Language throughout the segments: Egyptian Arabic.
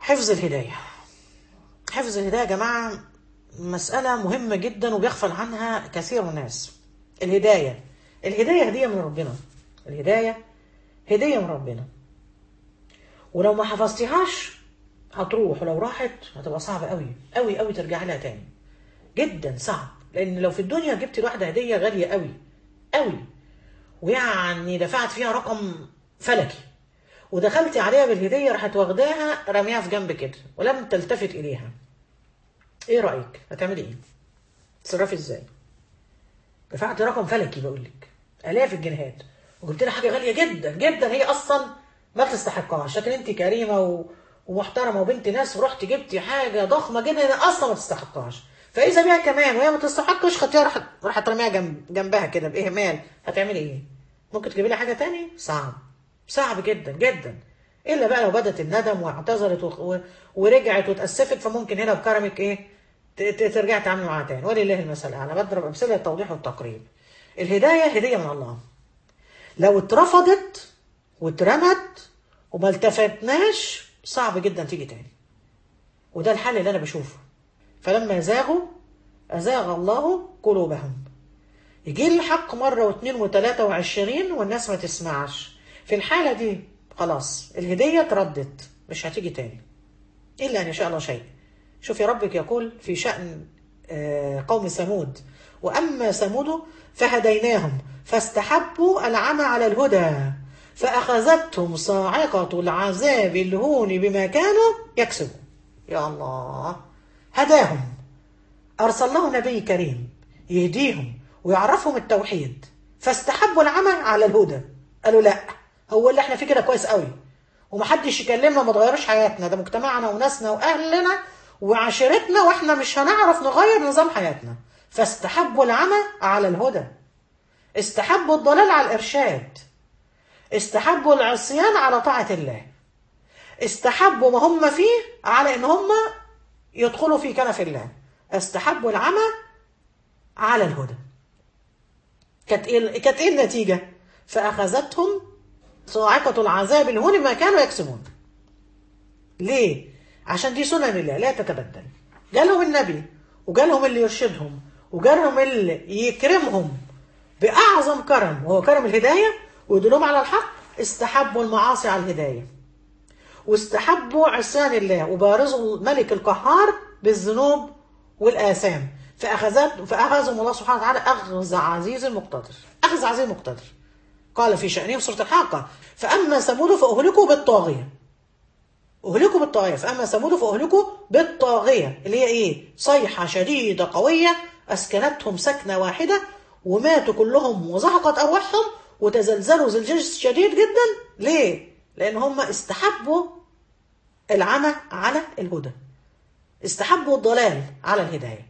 حفظ الهداية حفظ الهداية يا جماعة مسألة مهمة جدا وبيغفل عنها كثير من الناس الهداية الهداية هدية من ربنا الهداية هدية من ربنا ولو ما حفظتيهاش هتروح ولو راحت هتبقى صعبة قوي قوي قوي ترجعي لها تاني جدا صعب لان لو في الدنيا جبتي لواحدة هدية غالية قوي قوي ويعني دفعت فيها رقم فلكي ودخلتي عليها بالهدية راحت واخداها رميها في جنب كده ولم تلتفت إليها ايه رأيك هتعملي ايه تصرفي ازاي دفعت رقم فلكي بقول لك آلاف الجنيهات وجبت لها حاجة غالية جدا جدا هي أصلا ما تستحقهاش لكن أنت كريمة و... ومحترمة وبنت ناس ورحت جبتي حاجة ضخمة جدا هي أصلا ما تستحقهاش فإذا بيها كمان وهي ما تستحقش خدتيها راحت راحت ترميها جنب جنبها كده بإهمال هتعملي إيه؟ ممكن تجيبي لها حاجة تاني؟ صعب صعب جدا جدا إلا بقى لو بدت الندم واعتذرت و... ورجعت وتأسفت فممكن هنا بكرمك إيه؟ ت... ت... ترجعي تعملي معاها تاني ولله المثل الأعلى بضرب أمثلة للتوضيح والتقريب الهداية هدية من الله لو اترفضت واترمت وما التفتناش صعب جدا تيجي تاني وده الحل اللي انا بشوفه فلما زاغوا ازاغ الله قلوبهم يجي لي الحق مره واثنين وثلاثه وعشرين والناس ما تسمعش في الحاله دي خلاص الهديه اتردت مش هتيجي تاني الا ان يشاء الله شيء شوفي ربك يقول في شان قوم ثمود واما ثمود فهديناهم فاستحبوا العمى على الهدى فأخذتهم صاعقة العذاب الهون بما كانوا يكسبون يا الله هداهم أرسل له نبي كريم يهديهم ويعرفهم التوحيد فاستحبوا العمى على الهدى قالوا لا هو اللي احنا فيه كده كويس قوي ومحدش يكلمنا ما تغيرش حياتنا ده مجتمعنا وناسنا واهلنا وعشيرتنا واحنا مش هنعرف نغير نظام حياتنا فاستحبوا العمى على الهدى استحبوا الضلال على الارشاد استحبوا العصيان على طاعة الله استحبوا ما هم فيه على ان هم يدخلوا في كنف الله استحبوا العمى على الهدى كانت ايه كانت ايه النتيجة فأخذتهم صاعقة العذاب الهون ما كانوا يكسبون ليه عشان دي سنن الله لا تتبدل جالهم النبي وجالهم اللي يرشدهم وجالهم اللي يكرمهم بأعظم كرم وهو كرم الهداية ويدلهم على الحق استحبوا المعاصي على الهداية واستحبوا عصيان الله وبارزوا الملك القهار بالذنوب والآثام فأخذت فأخذهم الله سبحانه وتعالى أخذ عزيز مقتدر أخذ عزيز مقتدر قال في شأنهم سورة الحاقة فأما ثمود فأهلكوا بالطاغية أهلكوا بالطاغية فأما ثمود فأهلكوا بالطاغية اللي هي إيه صيحة شديدة قوية أسكنتهم سكنة واحدة وماتوا كلهم وزهقت أرواحهم وتزلزلوا زلزال شديد جدا ليه؟ لأن هم استحبوا العمى على الهدى استحبوا الضلال على الهداية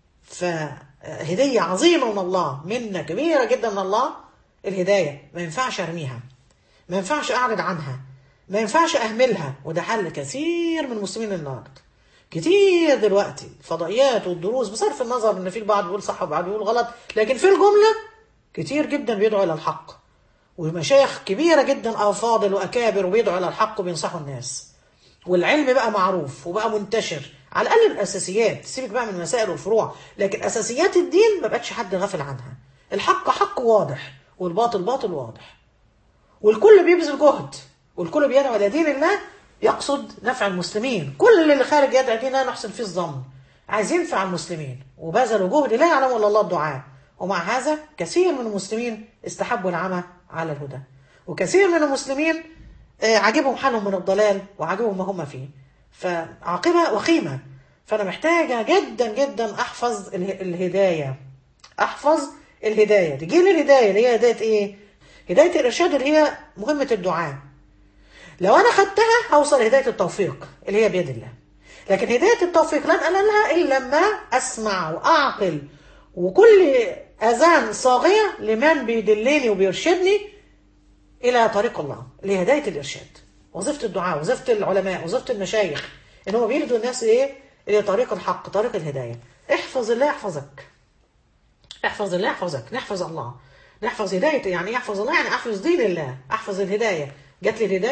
فهدية عظيمة من الله منة كبيرة جدا من الله الهداية ما ينفعش أرميها ما ينفعش أعرض عنها ما ينفعش أهملها وده حل كثير من المسلمين النهارده كتير دلوقتي الفضائيات والدروس بصرف النظر ان في البعض بيقول صح وبعض بيقول غلط لكن في الجمله كتير جدا بيدعوا الى الحق ومشايخ كبيره جدا افاضل واكابر وبيدعوا الى الحق وبينصحوا الناس والعلم بقى معروف وبقى منتشر على الاقل الاساسيات سيبك بقى من المسائل والفروع لكن اساسيات الدين ما بقتش حد غافل عنها الحق حق واضح والباطل باطل واضح والكل بيبذل جهد والكل بيدعو الى دين الله يقصد نفع المسلمين كل اللي خارج يدعي دينا نحسن فيه الظن عايز ينفع المسلمين وبذلوا جهد لا يعلم الا الله الدعاء ومع هذا كثير من المسلمين استحبوا العمى على الهدى وكثير من المسلمين عجبهم حالهم من الضلال وعجبهم ما هم فيه فعاقبة وخيمة فأنا محتاجة جدا جدا أحفظ الهداية أحفظ الهداية تجي لي الهداية اللي هي هداية إيه؟ هداية الإرشاد اللي هي مهمة الدعاء لو أنا خدتها هوصل هداية التوفيق اللي هي بيد الله لكن هداية التوفيق لن أنالها إلا لما أسمع وأعقل وكل أذان صاغية لمن بيدلني وبيرشدني إلى طريق الله اللي هي هداية الإرشاد وظيفة الدعاء وظيفة العلماء وظيفة المشايخ إن هم بيردوا الناس إيه إلى طريق الحق طريق الهداية احفظ الله يحفظك احفظ الله يحفظك نحفظ الله نحفظ هداية يعني ايه احفظ الله يعني احفظ دين الله احفظ الهداية جات لي الهداية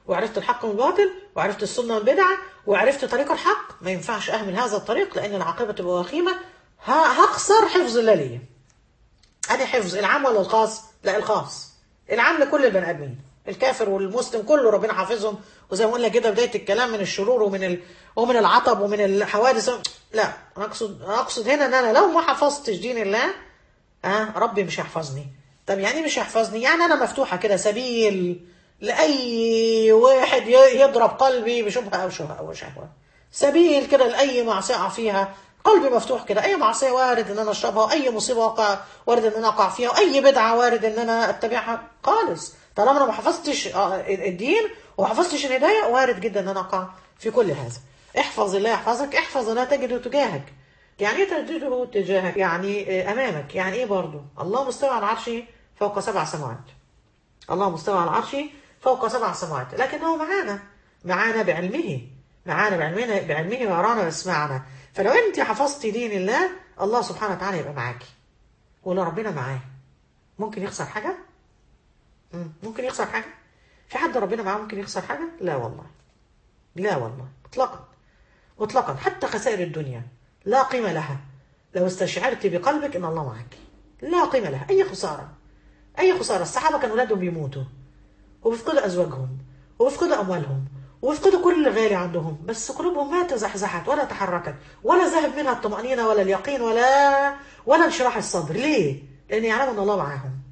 وعرفت الحق من الباطل وعرفت السنه من البدعه وعرفت طريق الحق ما ينفعش اهمل هذا الطريق لان العاقبه تبقى وخيمه ه- هخسر حفظ الله ليا ادي حفظ العام ولا الخاص لا الخاص العام لكل البني ادمين الكافر والمسلم كله ربنا حافظهم وزي ما قلنا كده بدايه الكلام من الشرور ومن ال... ومن العطب ومن الحوادث لا انا اقصد اقصد هنا ان انا لو ما حفظتش دين الله اه ربي مش هيحفظني طب يعني إيه مش هيحفظني يعني انا مفتوحه كده سبيل لاي واحد ي- يضرب قلبي بشبهه او شهوه او شهوه سبيل كده لاي معصيه اقع فيها قلبي مفتوح كده اي معصيه وارد ان انا اشربها واي مصيبه وقع وارد ان انا اقع فيها واي بدعه وارد ان انا اتبعها خالص طالما انا ما حفظتش آه، الدين وما حفظتش الهدايه وارد جدا ان انا اقع في كل هذا احفظ الله يحفظك احفظ الله تجده تجاهك يعني ايه تجده تجاهك يعني آه، امامك يعني ايه برضو الله مستوى على عرشه فوق سبع سماوات الله مستوى على العرش فوق سبع سماوات لكنه معانا معانا بعلمه معانا بعلمنا بعلمه ويرانا ويسمعنا فلو انت حفظتي دين الله الله سبحانه وتعالى يبقى معاكي ولو ربنا معاه ممكن يخسر حاجه مم. ممكن يخسر حاجه في حد ربنا معاه ممكن يخسر حاجه لا والله لا والله اطلاقا مطلقا حتى خسائر الدنيا لا قيمه لها لو استشعرت بقلبك ان الله معك لا قيمه لها اي خساره اي خساره الصحابه كان اولادهم بيموتوا وبيفقدوا ازواجهم وبيفقدوا اموالهم وبيفقدوا كل غالي عندهم بس قلوبهم ما تزحزحت ولا تحركت ولا ذهب منها الطمأنينة ولا اليقين ولا ولا انشراح الصدر ليه؟ لأن يعلموا أن الله معاهم